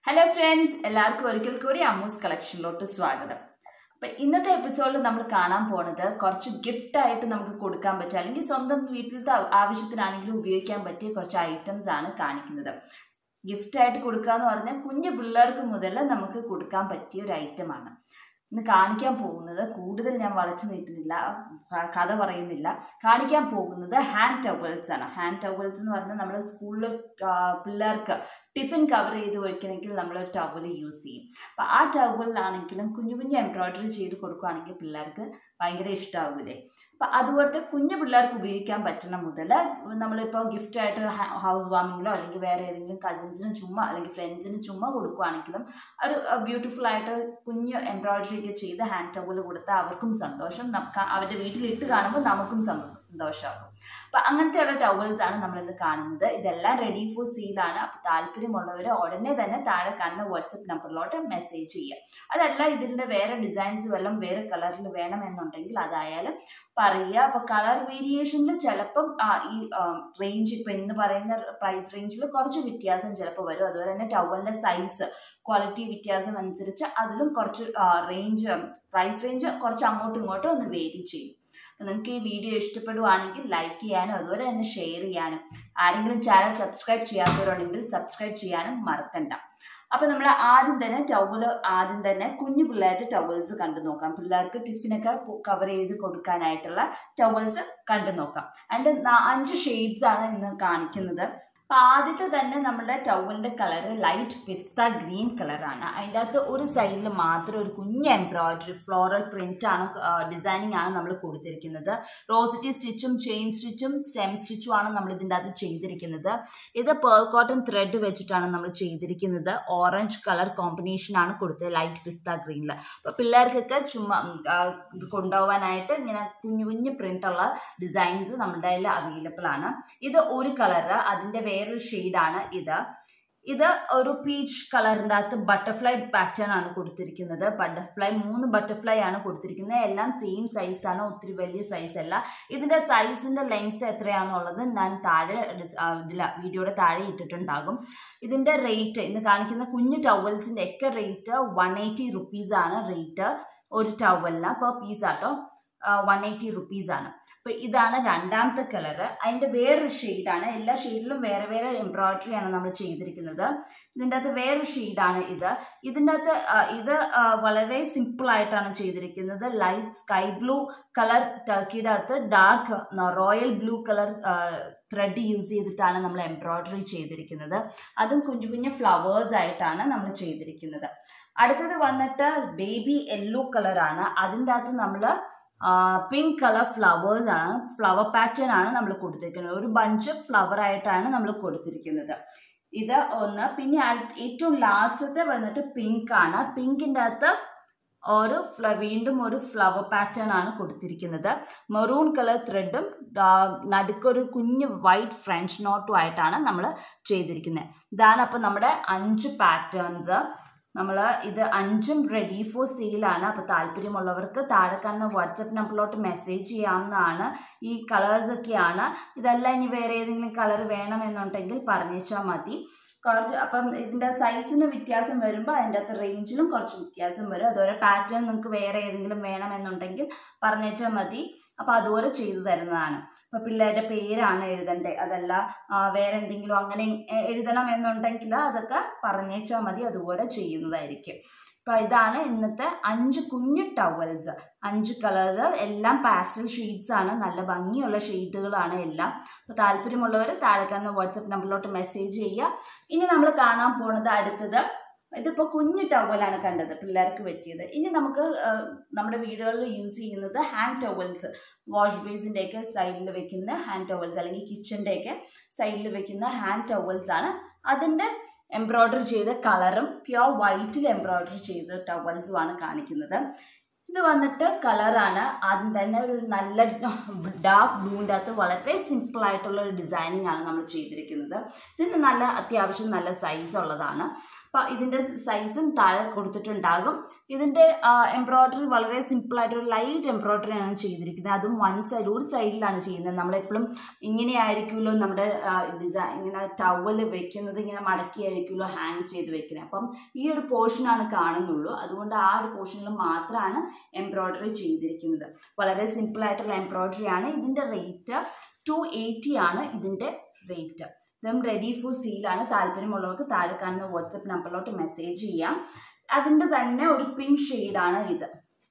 hello friends എല്ലാവർക്കും ഒരിക്കൽ കൂടി അമ്മൂസ് കളക്ഷനിലോട്ട് സ്വാഗതം അപ്പം ഇന്നത്തെ എപ്പിസോഡിൽ നമ്മൾ കാണാൻ പോണത് കുറച്ച് ഗിഫ്റ്റ് ആയിട്ട് നമുക്ക് കൊടുക്കാൻ പറ്റുക അല്ലെങ്കിൽ സ്വന്തം വീട്ടിലത്തെ ആ- ആവശ്യത്തിനാണെങ്കിലും ഉപയോഗിക്കാൻ പറ്റിയ കുറച്ച് ഐറ്റംസ് ആണ് കാണിക്കുന്നത് ഗിഫ്റ്റ് ആയിട്ട് കൊടുക്കുക എന്ന് പറഞ്ഞാൽ കുഞ്ഞു പിള്ളേർക്ക് മുതൽ നമുക്ക് കൊടുക്കാൻ പറ്റിയ ഒരു ഐറ്റമാണ് ഇന്ന് കാണിക്കാൻ പോകുന്നത് കൂടുതൽ ഞാൻ വളച്ചു നീട്ടുന്നില്ല ക- കഥ പറയുന്നില്ല കാണിക്കാൻ പോകുന്നത് ഹാൻഡ് ടവൽസ് ആണ് ഹാൻഡ് ടവൽസ് എന്ന് പറഞ്ഞാൽ നമ്മൾ സ്കൂളിൽ പിള്ളേർക്ക് ടിഫിൻ കവർ ചെയ്ത് വയ്ക്കണമെങ്കിൽ നമ്മൾ ഒരു ടവൽ യൂസ് ചെയ്യും അപ്പം ആ ടവലിലാണെങ്കിലും കുഞ്ഞു കുഞ്ഞു എംബ്രോയ്ഡറി ചെയ്ത് കൊടുക്കുകയാണെങ്കിൽ പിള്ളേർക്ക് ഭയങ്കര ഇഷ്ടമാകൂലേ അപ്പം അതുപോലത്തെ കുഞ്ഞു പിള്ളേർക്ക് ഉപയോഗിക്കാൻ പറ്റണ മുതൽ നമ്മളിപ്പോൾ ഗിഫ്റ്റായിട്ട് ഹൗസ് വാമിങ്ങിലോ അല്ലെങ്കിൽ വേറെ ഏതെങ്കിലും കസിൻസിന് ചുമ്മാ അല്ലെങ്കിൽ ഫ്രണ്ട്സിന് ചുമ്മാ കൊടുക്കുകയാണെങ്കിലും ഒരു ബ്യൂട്ടിഫുൾ ആയിട്ട് കുഞ്ഞ് എംബ്രോയ്ഡറി ഒക്കെ ചെയ്ത് ഹാൻഡ് ടവൽ കൊടുത്താൽ അവർക്കും സന്തോഷം നമുക്ക് അവരുടെ വീട്ടിലിട്ട് കാണുമ്പോൾ നമുക്കും സന്തോഷമാകും അപ്പം അങ്ങനത്തെയുള്ള ടവൽസ് ആണ് നമ്മളിന്ന് കാണുന്നത് ഇതെല്ലാം റെഡി ഫോർ സീലാണ് അപ്പോൾ താല്പര്യമുള്ളവർ ഉടനെ തന്നെ താഴെ കാണുന്ന വാട്സപ്പ് നമ്പറിലോട്ട് മെസ്സേജ് ചെയ്യുക അതല്ല ഇതിൻ്റെ വേറെ ഡിസൈൻസ് വല്ലതും വേറെ കളറിൽ വേണമെന്നുണ്ടെങ്കിൽ അതായാലും പറയുക അപ്പോൾ കളർ വേരിയേഷനിൽ ചിലപ്പം ആ, ഈ റേഞ്ച് ഇപ്പം ഇന്ന് പറയുന്ന പ്രൈസ് റേഞ്ചിൽ കുറച്ച് വ്യത്യാസം ചിലപ്പോൾ വരും അതുപോലെ തന്നെ ടവലിൻ്റെ സൈസ് ക്വാളിറ്റി വ്യത്യാസം അനുസരിച്ച് അതിലും കുറച്ച് റേഞ്ച് പ്രൈസ് റേഞ്ച് കുറച്ച് അങ്ങോട്ടും ഇങ്ങോട്ടും ഒന്ന് വേരി ചെയ്യും അപ്പോൾ നിങ്ങൾക്ക് ഈ വീഡിയോ ഇഷ്ടപ്പെടുവാണെങ്കിൽ ലൈക്ക് ചെയ്യാനും അതുപോലെ തന്നെ ഷെയർ ചെയ്യാനും ആരെങ്കിലും ചാനൽ സബ്സ്ക്രൈബ് ചെയ്യാത്തവരുണ്ടെങ്കിൽ സബ്സ്ക്രൈബ് ചെയ്യാനും മറക്കണ്ട അപ്പോൾ നമ്മൾ ആദ്യം തന്നെ ടവല് ആദ്യം തന്നെ കുഞ്ഞു പിള്ളേരുടെ ടവൽസ് കണ്ടു നോക്കാം പിള്ളേർക്ക് ടിഫിനൊക്കെ കവർ ചെയ്ത് കൊടുക്കാനായിട്ടുള്ള ടവൽസ് കണ്ടു നോക്കാം അതിൻ്റെ അഞ്ച് ഷെയ്ഡ്സ് ആണ് ഇന്ന് കാണിക്കുന്നത് അപ്പോൾ ആദ്യത്തെ തന്നെ നമ്മുടെ ടവലിൻ്റെ കളർ ലൈറ്റ് പിസ്ത ഗ്രീൻ കളറാണ് അതിൻ്റെ അകത്ത് ഒരു സൈഡിൽ മാത്രം ഒരു കുഞ്ഞ് എംബ്രോയിഡറി ഫ്ലോറൽ പ്രിൻ്റ് ആണ് ഡിസൈനിങ് ആണ് നമ്മൾ കൊടുത്തിരിക്കുന്നത് റോസിറ്റി സ്റ്റിച്ചും ചെയിൻ സ്റ്റിച്ചും സ്റ്റെം സ്റ്റിച്ചും ആണ് നമ്മൾ ഇതിൻ്റെ അകത്ത് ചെയ്തിരിക്കുന്നത് ഇത് പേൾ കോട്ടൺ ത്രെഡ് വെച്ചിട്ടാണ് നമ്മൾ ചെയ്തിരിക്കുന്നത് ഓറഞ്ച് കളർ കോമ്പിനേഷൻ ആണ് കൊടുത്തത് ലൈറ്റ് പിസ്ത ഗ്രീനിൽ അപ്പോൾ പിള്ളേർക്കൊക്കെ ചുമ്മാ ഉം, ആ, ഇത് കൊണ്ടുപോകാനായിട്ട് ഇങ്ങനെ കുഞ്ഞു കുഞ്ഞു പ്രിൻ്റുള്ള ഡിസൈൻസ് നമ്മുടെ കയ്യിൽ അവൈലബിൾ ആണ് ഇത് ഒരു കളറ് അതിൻ്റെ വേറൊരു ഷെയ്ഡാണ് ഇത് ഇത് ഒരു പീച്ച് കളറിൻ്റെ അകത്ത് ബട്ടർഫ്ലൈ പാറ്റേൺ ആണ് കൊടുത്തിരിക്കുന്നത് ബട്ടർഫ്ലൈ മൂന്ന് ബട്ടർഫ്ലൈ ആണ് കൊടുത്തിരിക്കുന്നത് എല്ലാം സെയിം സൈസാണ് ഒത്തിരി വലിയ സൈസ് അല്ല ഇതിൻ്റെ സൈസിൻ്റെ ലെങ്ത് എത്രയാണെന്നുള്ളത് ഞാൻ താഴെ ഇതിൽ വീഡിയോയുടെ താഴെ ഇട്ടിട്ടുണ്ടാകും ഇതിൻ്റെ റേറ്റ് ഇന്ന് കാണിക്കുന്ന കുഞ്ഞു ടവൽസിൻ്റെ ഒക്കെ റേറ്റ് വൺ എയ്റ്റി റുപ്പീസാണ് റേറ്റ് ഒരു ടവലിന് പെർ പീസ് ആട്ടോ വൺ എയ്റ്റി റുപ്പീസാണ് അപ്പോൾ ഇതാണ് രണ്ടാമത്തെ കളറ് അതിൻ്റെ വേറൊരു ഷെയ്ഡാണ് എല്ലാ ഷെയ്ഡിലും വേറെ വേറെ എംബ്രോയ്ഡറി ആണ് നമ്മൾ ചെയ്തിരിക്കുന്നത് ഇതിൻ്റെ അകത്ത് വേറൊരു ഷെയ്ഡാണ് ഇത് ഇതിൻ്റെ അകത്ത് ആ, ഇത് ആ, വളരെ സിമ്പിൾ ആയിട്ടാണ് ചെയ്തിരിക്കുന്നത് ലൈറ്റ് സ്കൈ ബ്ലൂ കളർ ടർക്കിയുടെ അകത്ത് dark royal blue colour thread use ചെയ്തിട്ടാണ് നമ്മൾ എംബ്രോയ്ഡറി ചെയ്തിരിക്കുന്നത് അതും കുഞ്ഞു കുഞ്ഞു ഫ്ലവേഴ്സ് ആയിട്ടാണ് നമ്മൾ ചെയ്തിരിക്കുന്നത് അടുത്തത് വന്നിട്ട് ബേബി യെല്ലോ കളറാണ് അതിൻ്റെ അകത്ത് നമ്മൾ പിങ്ക് കളർ ഫ്ലവേഴ്സ് ആണ് ഫ്ലവർ പാറ്റേൺ ആണ് നമ്മൾ കൊടുത്തിരിക്കുന്നത് ഒരു ബഞ്ച് ഫ്ലവർ ആയിട്ടാണ് നമ്മൾ കൊടുത്തിരിക്കുന്നത് ഇത് ഒന്ന് പിന്നെ അടുത്ത- ഏറ്റവും ലാസ്റ്റത്തെ വന്നിട്ട് പിങ്ക് ആണ് പിങ്കിൻ്റെ അകത്ത് ഒരു ഫ്ല വീണ്ടും ഒരു ഫ്ലവർ പാറ്റേൺ ആണ് കൊടുത്തിരിക്കുന്നത് മെറൂൺ കളർ ത്രെഡും നടുക്കൊരു കുഞ്ഞ് വൈറ്റ് ഫ്രഞ്ച് നോട്ടും ആയിട്ടാണ് നമ്മൾ ചെയ്തിരിക്കുന്നത് ഇതാണ് അപ്പോൾ നമ്മുടെ അഞ്ച് പാറ്റേൺസ് നമ്മൾ ഇത് അഞ്ചും റെഡി ഫോർ സെയിലാണ് അപ്പോൾ താല്പര്യമുള്ളവർക്ക് താഴെ കാണുന്ന വാട്സപ്പ് നമ്പറിലോട്ട് മെസ്സേജ് ചെയ്യാവുന്നതാണ് ഈ കളേഴ്സൊക്കെയാണ് ഇതെല്ലാം ഇനി വേറെ ഏതെങ്കിലും കളർ വേണമെന്നുണ്ടെങ്കിൽ പറഞ്ഞേച്ചാൽ മതി കുറച്ച് അപ്പം ഇതിൻ്റെ സൈസിന് വ്യത്യാസം വരുമ്പോൾ അതിൻ്റെ അകത്ത് റേഞ്ചിലും കുറച്ച് വ്യത്യാസം വരും അതുപോലെ പാറ്റേൺ നിങ്ങൾക്ക് വേറെ ഏതെങ്കിലും വേണമെന്നുണ്ടെങ്കിൽ പറഞ്ഞേച്ചാൽ മതി അപ്പോൾ അതുപോലെ ചെയ്തു തരുന്നതാണ് ഇപ്പോൾ പിള്ളേരുടെ പേരാണ് എഴുതണ്ടേ അതല്ല ആ, വേറെ എന്തെങ്കിലും അങ്ങനെ എ- എഴുതണം എന്നുണ്ടെങ്കിൽ അതൊക്കെ പറഞ്ഞേച്ചാൽ മതി അതുപോലെ ചെയ്യുന്നതായിരിക്കും അപ്പോൾ ഇതാണ് ഇന്നത്തെ അഞ്ച് കുഞ്ഞു ടവൽസ് അഞ്ച് കളേഴ്സ് എല്ലാം പാസ്റ്റൽ ഷെയ്ഡ്സ് ആണ് നല്ല ഭംഗിയുള്ള ഷെയ്ഡുകളാണ് എല്ലാം അപ്പോൾ താല്പര്യമുള്ളവർ താഴെ കാണുന്ന വാട്സപ്പ് നമ്പറിലോട്ട് മെസ്സേജ് ചെയ്യുക ഇനി നമ്മൾ കാണാൻ പോണത് അടുത്തത് ഇതിപ്പോൾ കുഞ്ഞു ടവലാണ് കണ്ടത് പിള്ളേർക്ക് പറ്റിയത് ഇനി നമുക്ക് ആ, നമ്മുടെ വീടുകളിൽ യൂസ് ചെയ്യുന്നത് ഹാൻഡ് ടവൽസ് വാഷ് ബേസിൻ്റെയൊക്കെ സൈഡിൽ വെക്കുന്ന ഹാൻഡ് ടവൽസ് അല്ലെങ്കിൽ കിച്ചൻ്റെയൊക്കെ സൈഡിൽ വെക്കുന്ന ഹാൻഡ് ടവൽസ് ആണ് അതിൻ്റെ എംബ്രോയ്ഡറി ചെയ്ത കളറും പ്യോർ വൈറ്റിൽ എംബ്രോയ്ഡറി ചെയ്ത ടവൽസുമാണ് കാണിക്കുന്നത് ഇത് വന്നിട്ട് കളറാണ് ആദ്യം തന്നെ ഒരു നല്ല ഡാർക്ക് ബ്ലൂവിൻ്റെ അകത്ത് വളരെ സിമ്പിൾ ആയിട്ടുള്ള ഒരു ഡിസൈനിങ് ആണ് നമ്മൾ ചെയ്തിരിക്കുന്നത് ഇതിന് നല്ല അത്യാവശ്യം നല്ല സൈസ് ഉള്ളതാണ് അപ്പം ഇതിൻ്റെ സൈസും താഴെ കൊടുത്തിട്ടുണ്ടാകും ഇതിൻ്റെ എംബ്രോയ്ഡറി വളരെ സിമ്പിളായിട്ട് ഒരു ലൈറ്റ് എംബ്രോയ്ഡറി ആണ് ചെയ്തിരിക്കുന്നത് അതും വൺ സൈഡ് ഒരു സൈഡിലാണ് ചെയ്യുന്നത് നമ്മളെപ്പോഴും ഇങ്ങനെ ആയിരിക്കുമല്ലോ നമ്മുടെ ഡിസൈൻ ഇങ്ങനെ ടവൽ വെക്കുന്നത് ഇങ്ങനെ മടക്കിയായിരിക്കുമല്ലോ ഹാങ് ചെയ്ത് വെക്കുന്നത് അപ്പം ഈ ഒരു പോർഷനാണ് കാണുന്നുള്ളൂ അതുകൊണ്ട് ആ ഒരു പോർഷനിൽ മാത്രമാണ് എംബ്രോയ്ഡറി ചെയ്തിരിക്കുന്നത് വളരെ സിമ്പിളായിട്ടുള്ള എംബ്രോയ്ഡറി ആണ് ഇതിൻ്റെ റേറ്റ് ടു എയ്റ്റി ആണ് ഇതിൻ്റെ റേറ്റ് ഇതും റെഡി ഫോർ സീലാണ് താല്പര്യമുള്ളവർക്ക് താഴെ കാണുന്ന വാട്സപ്പ് നമ്പറിലോട്ട് മെസ്സേജ് ചെയ്യാം അതിൻ്റെ തന്നെ ഒരു പിങ്ക് ഷെയ്ഡാണ് ഇത്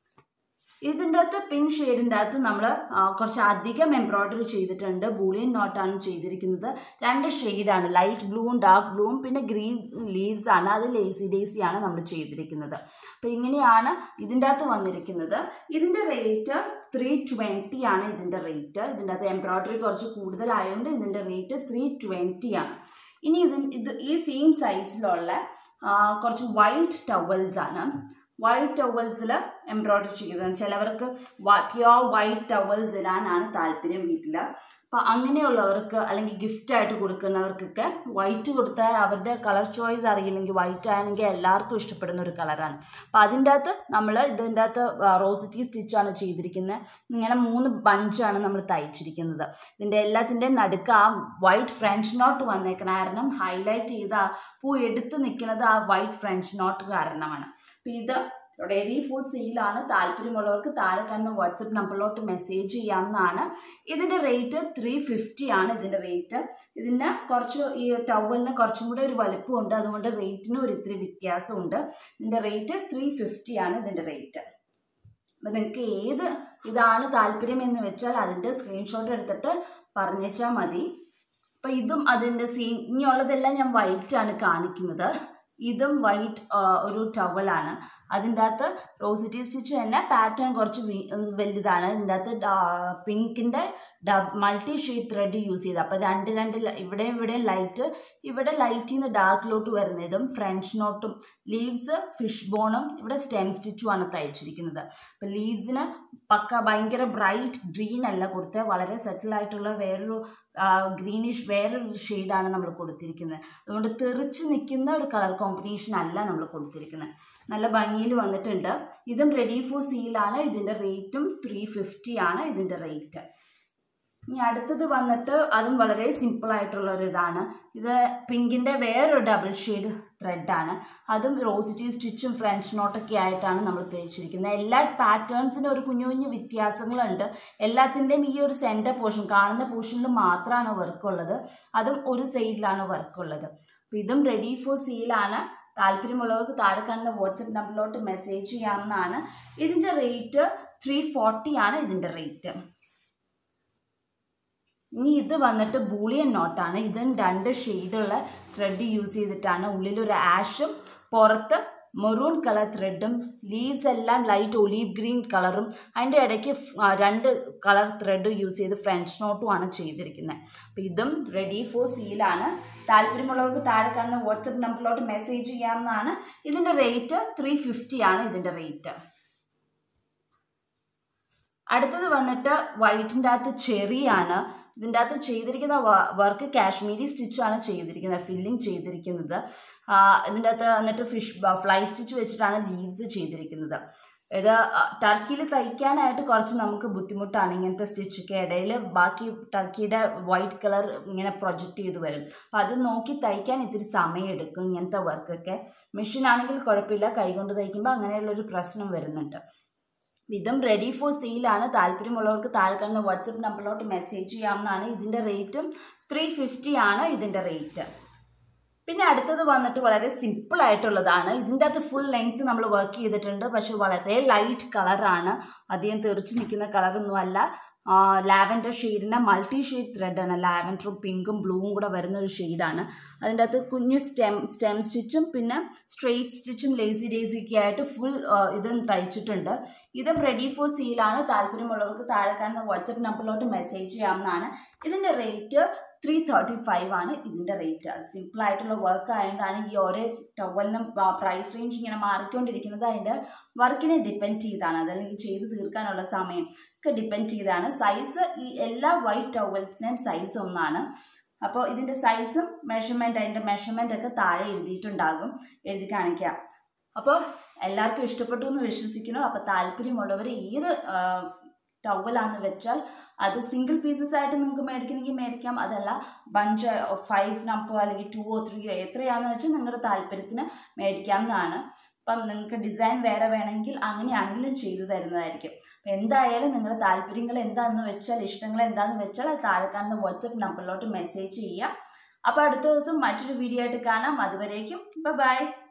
ഇതിൻ്റെ അകത്ത് പിങ്ക് ഷെയ്ഡിൻ്റെ അകത്ത് നമ്മൾ കുറച്ച് അധികം എംബ്രോയ്ഡറി ചെയ്തിട്ടുണ്ട് ബൂളിയൻ നോട്ടാണ് ചെയ്തിരിക്കുന്നത് രണ്ട് ഷെയ്ഡാണ് ലൈറ്റ് ബ്ലൂവും ഡാർക്ക് ബ്ലൂവും പിന്നെ ഗ്രീൻ ലീവ്സ് ആണ് അത് ലേസി ഡേസി ആണ് നമ്മൾ ചെയ്തിരിക്കുന്നത് അപ്പോൾ ഇങ്ങനെയാണ് ഇതിൻ്റെ അകത്ത് വന്നിരിക്കുന്നത് ഇതിൻ്റെ റേറ്റ് ത്രീ ട്വൻറ്റി ആണ് ഇതിൻ്റെ റേറ്റ് ഇതിൻ്റെ അകത്ത് എംബ്രോയ്ഡറി കുറച്ച് കൂടുതലായതുകൊണ്ട് ഇതിൻ്റെ റേറ്റ് ത്രീ ട്വൻറ്റി ആണ് ഇനി ഇത് ഇത് ഈ സെയിം സൈസിലുള്ള കുറച്ച് വൈറ്റ് ടവൽസ് ആണ് വൈറ്റ് ടവൽസിൽ എംബ്രോയ്ഡറി ചെയ്തത് ചിലവർക്ക് പ്യുവർ വൈറ്റ് ടവൽസ് ഇടാനാണ് താല്പര്യം വീട്ടിൽ അപ്പോൾ അങ്ങനെയുള്ളവർക്ക് അല്ലെങ്കിൽ ഗിഫ്റ്റായിട്ട് കൊടുക്കുന്നവർക്കൊക്കെ വൈറ്റ് കൊടുത്താൽ അവരുടെ കളർ ചോയ്സ് അറിയില്ലെങ്കിൽ വൈറ്റ് ആണെങ്കിൽ എല്ലാവർക്കും ഇഷ്ടപ്പെടുന്ന ഒരു കളറാണ് അപ്പോൾ അതിൻ്റെ അകത്ത് നമ്മൾ ഇതിൻ്റെ അകത്ത് റോസിറ്റി സ്റ്റിച്ചാണ് ചെയ്തിരിക്കുന്നത് ഇങ്ങനെ മൂന്ന് ബഞ്ചാണ് നമ്മൾ തയ്ച്ചിരിക്കുന്നത് ഇതിൻ്റെ എല്ലാത്തിൻ്റെയും നടുക്ക് ആ വൈറ്റ് ഫ്രഞ്ച് നോട്ട് വന്നേക്കണം കാരണം ഹൈലൈറ്റ് ചെയ്ത ആ പൂ എടുത്ത് നിൽക്കുന്നത് ആ വൈറ്റ് ഫ്രഞ്ച് നോട്ട് കാരണമാണ് അപ്പോൾ ഇത് റെഡി ഫോർ സെയിലാണ് താല്പര്യമുള്ളവർക്ക് താഴെ കാണുന്ന വാട്സപ്പ് നമ്പറിലോട്ട് മെസ്സേജ് ചെയ്യാവുന്നതാണ് ഇതിൻ്റെ റേറ്റ് ത്രീ ഫിഫ്റ്റി ആണ് ഇതിൻ്റെ റേറ്റ് ഇതിന് കുറച്ച് ഈ ടവലിന് കുറച്ചും കൂടെ ഒരു വലുപ്പമുണ്ട് അതുകൊണ്ട് റേറ്റിന് ഒരു ഇത്തിരി വ്യത്യാസമുണ്ട് ഇതിൻ്റെ റേറ്റ് ത്രീ ഫിഫ്റ്റി ആണ് ഇതിൻ്റെ റേറ്റ് അപ്പം നിങ്ങൾക്ക് ഏത് ഇതാണ് താല്പര്യം എന്ന് വെച്ചാൽ അതിൻ്റെ സ്ക്രീൻഷോട്ട് എടുത്തിട്ട് പറഞ്ഞേച്ചാൽ മതി അപ്പം ഇതും അതിൻ്റെ സീ ഇനിയുള്ളതെല്ലാം ഞാൻ വൈറ്റാണ് കാണിക്കുന്നത് ഇതും വൈറ്റ് ഒരു ടവലാണ് അതിൻ്റെ അകത്ത് റോസിറ്റി സ്റ്റിച്ച് തന്നെ പാറ്റേൺ കുറച്ച് വലുതാണ് ഇതിൻ്റെ അകത്ത് പിങ്കിൻ്റെ ഡബ് മൾട്ടി ഷെയ്ഡ് ത്രെഡ് യൂസ് ചെയ്ത് അപ്പോൾ രണ്ട് രണ്ട് ഇവിടെയും ഇവിടെയും ലൈറ്റ് ഇവിടെ ലൈറ്റിൽ നിന്ന് ഡാർക്കിലോട്ട് വരുന്നതും ഫ്രഞ്ച് നോട്ടും ലീവ്സ് ഫിഷ് ബോണും ഇവിടെ സ്റ്റെം സ്റ്റിച്ചുമാണ് തയ്ച്ചിരിക്കുന്നത് അപ്പോൾ ലീവ്സിന് പക്ക ഭയങ്കര ബ്രൈറ്റ് ഗ്രീൻ അല്ല കൊടുത്തത് വളരെ സെറ്റിലായിട്ടുള്ള വേറൊരു ഗ്രീനിഷ് വേറൊരു ഷെയ്ഡാണ് നമ്മൾ കൊടുത്തിരിക്കുന്നത് അതുകൊണ്ട് തെറിച്ച് നിൽക്കുന്ന ഒരു കളർ കോമ്പിനേഷൻ അല്ല നമ്മൾ കൊടുത്തിരിക്കുന്നത് നല്ല ഭംഗിയിൽ വന്നിട്ടുണ്ട് ഇതും റെഡി ഫോർ സീലാണ് ഇതിൻ്റെ റേറ്റും ത്രീ ഫിഫ്റ്റി ആണ് ഇതിൻ്റെ റേറ്റ് ഇനി അടുത്തത് വന്നിട്ട് അതും വളരെ സിമ്പിൾ ആയിട്ടുള്ള ഒരു ഇതാണ് ഇത് പിങ്കിൻ്റെ വേറൊരു ഡബിൾ ഷെയ്ഡ് ത്രെഡാണ് അതും റോസിറ്റി സ്റ്റിച്ചും ഫ്രഞ്ച് നോട്ടൊക്കെ ആയിട്ടാണ് നമ്മൾ തയ്ച്ചിരിക്കുന്നത് എല്ലാ പാറ്റേൺസിനും ഒരു കുഞ്ഞു കുഞ്ഞു വ്യത്യാസങ്ങളുണ്ട് എല്ലാത്തിൻ്റെയും ഈ ഒരു സെൻറ്റർ പോർഷൻ കാണുന്ന പോർഷനിൽ മാത്രമാണ് വർക്കുള്ളത് അതും ഒരു സൈഡിലാണ് വർക്കുള്ളത് അപ്പോൾ ഇതും റെഡി ഫോർ സീലാണ് താല്പര്യമുള്ളവർക്ക് താഴെ കാണുന്ന വാട്സപ്പ് നമ്പറിലോട്ട് മെസ്സേജ് ചെയ്യാവുന്നതാണ് ഇതിൻ്റെ റേറ്റ് ത്രീ ഫോർട്ടി ആണ് ഇതിൻ്റെ റേറ്റ് ഇനി ഇത് വന്നിട്ട് ബൂളിയൻ നോട്ടാണ് ഇതും രണ്ട് ഷെയ്ഡുള്ള ത്രെഡ് യൂസ് ചെയ്തിട്ടാണ് ഉള്ളിലൊരു ആഷും പുറത്ത് മെറൂൺ കളർ ത്രെഡും ലീവ്സ് എല്ലാം ലൈറ്റ് ഒലീവ് ഗ്രീൻ കളറും അതിൻ്റെ ഇടയ്ക്ക് രണ്ട് കളർ ത്രെഡ് യൂസ് ചെയ്ത് ഫ്രഞ്ച് നോട്ടുമാണ് ചെയ്തിരിക്കുന്നത് അപ്പോൾ ഇതും റെഡി ഫോർ സീലാണ് താല്പര്യമുള്ളവർക്ക് താഴെ കാണുന്ന വാട്സപ്പ് നമ്പറിലോട്ട് മെസ്സേജ് ചെയ്യാവുന്നതാണ് ഇതിൻ്റെ റേറ്റ് ത്രീ ഫിഫ്റ്റി ആണ് ഇതിൻ്റെ റേറ്റ് അടുത്തത് വന്നിട്ട് വൈറ്റിൻ്റെ അകത്ത് ചെറിയാണ് ഇതിൻ്റെ അകത്ത് ചെയ്തിരിക്കുന്ന വർക്ക് കാശ്മീരി സ്റ്റിച്ചാണ് ചെയ്തിരിക്കുന്നത് ഫില്ലിംഗ് ചെയ്തിരിക്കുന്നത് ഇതിൻ്റെ അകത്ത് എന്നിട്ട് ഫിഷ് ഫ്ലൈ സ്റ്റിച്ച് വെച്ചിട്ടാണ് ലീവ്സ് ചെയ്തിരിക്കുന്നത് ഇത് ടർക്കിയിൽ തയ്ക്കാനായിട്ട് കുറച്ച് നമുക്ക് ബുദ്ധിമുട്ടാണ് ഇങ്ങനത്തെ സ്റ്റിച്ചൊക്കെ ഇടയിൽ ബാക്കി ടർക്കിയുടെ വൈറ്റ് കളർ ഇങ്ങനെ പ്രൊജക്റ്റ് ചെയ്ത് വരും അപ്പോൾ അത് നോക്കി തയ്ക്കാൻ ഇത്തിരി സമയം എടുക്കും ഇങ്ങനത്തെ വർക്കൊക്കെ മെഷീൻ ആണെങ്കിൽ കുഴപ്പമില്ല കൈകൊണ്ട് തയ്ക്കുമ്പോൾ അങ്ങനെയുള്ളൊരു പ്രശ്നം വരുന്നുണ്ട് ഇതും റെഡി ഫോർ സെയിലാണ് താല്പര്യമുള്ളവർക്ക് താഴെ കാണുന്ന വാട്സപ്പ് നമ്പറിലോട്ട് മെസ്സേജ് ചെയ്യാവുന്നതാണ് ഇതിൻ്റെ റേറ്റും ത്രീ ഫിഫ്റ്റി ആണ് ഇതിൻ്റെ റേറ്റ് പിന്നെ അടുത്തത് വന്നിട്ട് വളരെ സിമ്പിൾ ആയിട്ടുള്ളതാണ് ഇതിൻ്റെ അകത്ത് ഫുൾ ലെങ്ത് നമ്മൾ വർക്ക് ചെയ്തിട്ടുണ്ട് പക്ഷെ വളരെ ലൈറ്റ് കളറാണ് അധികം തെറിച്ച് നിൽക്കുന്ന കളറൊന്നും അല്ല ലാവൻഡർ ഷെയ്ഡിൻ്റെ മൾട്ടി ഷെയ്ഡ് ത്രെഡാണ് ലാവൻഡറും പിങ്കും ബ്ലൂവും കൂടെ വരുന്ന ഒരു ഷെയ്ഡാണ് അതിൻ്റെ അകത്ത് കുഞ്ഞു സ്റ്റെം സ്റ്റെം സ്റ്റിച്ചും പിന്നെ സ്ട്രെയിറ്റ് സ്റ്റിച്ചും ലേസി ഡേസിയൊക്കെ ആയിട്ട് ഫുൾ ഇതും തയ്ച്ചിട്ടുണ്ട് ഇതും റെഡി ഫോർ സീലാണ് താല്പര്യമുള്ളവർക്ക് താഴെ കാണുന്ന വാട്സപ്പ് നമ്പറിലോട്ട് മെസ്സേജ് ചെയ്യാവുന്നതാണ് ഇതിൻ്റെ റേറ്റ് ത്രീ തേർട്ടി ഫൈവ് ആണ് ഇതിൻ്റെ റേറ്റ് സിമ്പിൾ ആയിട്ടുള്ള വർക്ക് ആയതുകൊണ്ടാണ് ഈ ഓരോ ടവലിനും പ്രൈസ് റേഞ്ച് ഇങ്ങനെ മാറിക്കൊണ്ടിരിക്കുന്നത് അതിൻ്റെ വർക്കിനെ ഡിപ്പെൻഡ് ചെയ്താണ് അതല്ലെങ്കിൽ ചെയ്ത് തീർക്കാനുള്ള സമയം ഒക്കെ ഡിപ്പെൻഡ് ചെയ്താണ് സൈസ് ഈ എല്ലാ വൈറ്റ് ടവൽസിനെയും സൈസ് ഒന്നാണ് അപ്പോൾ ഇതിൻ്റെ സൈസും മെഷർമെൻറ്റ് അതിൻ്റെ മെഷർമെൻ്റ് ഒക്കെ താഴെ എഴുതിയിട്ടുണ്ടാകും എഴുതി കാണിക്കാം അപ്പോൾ എല്ലാവർക്കും ഇഷ്ടപ്പെട്ടു എന്ന് വിശ്വസിക്കുന്നു അപ്പോൾ താല്പര്യമുള്ളവർ ഏത് ടവലാന്ന് വെച്ചാൽ അത് സിംഗിൾ പീസസ് ആയിട്ട് നിങ്ങൾക്ക് മേടിക്കണമെങ്കിൽ മേടിക്കാം അതല്ല ബഞ്ച് ഫൈവ് നമ്പോ അല്ലെങ്കിൽ ടു ഓ ത്രീയോ എത്രയാണെന്ന് വെച്ചാൽ നിങ്ങളുടെ താല്പര്യത്തിന് മേടിക്കാവുന്നതാണ് അപ്പം നിങ്ങൾക്ക് ഡിസൈൻ വേറെ വേണമെങ്കിൽ അങ്ങനെയാണെങ്കിലും ചെയ്തു തരുന്നതായിരിക്കും അപ്പം എന്തായാലും നിങ്ങളുടെ താല്പര്യങ്ങൾ എന്താണെന്ന് വെച്ചാൽ ഇഷ്ടങ്ങൾ എന്താണെന്ന് വെച്ചാൽ അത് താഴെ കാണുന്ന വാട്സപ്പ് നമ്പറിലോട്ട് മെസ്സേജ് ചെയ്യുക അപ്പോൾ അടുത്ത ദിവസം മറ്റൊരു വീഡിയോ ആയിട്ട് കാണാം അതുവരേക്കും ബൈ